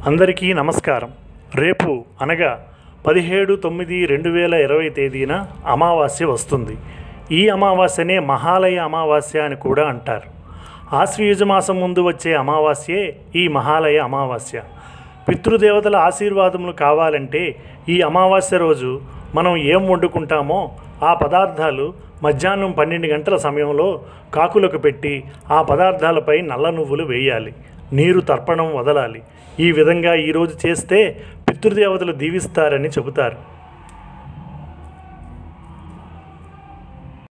అందరికీ నమస్కారం రేపు అనగా పదిహేడు తొమ్మిది రెండు వేల ఇరవై తేదీన అమావాస్య వస్తుంది ఈ అమావాస్యనే మహాలయ అమావాస్య అని కూడా అంటారు ఆశ్వయుజ మాసం ముందు వచ్చే అమావాస్యే ఈ మహాలయ అమావాస్య పితృదేవతల ఆశీర్వాదములు కావాలంటే ఈ అమావాస్య రోజు మనం ఏం వండుకుంటామో ఆ పదార్థాలు మధ్యాహ్నం పన్నెండు గంటల సమయంలో కాకులకు పెట్టి ఆ పదార్థాలపై నల్ల నువ్వులు వేయాలి నీరు తర్పణం వదలాలి ఈ విధంగా ఈరోజు చేస్తే పితృదేవతలు దీవిస్తారని చెబుతారు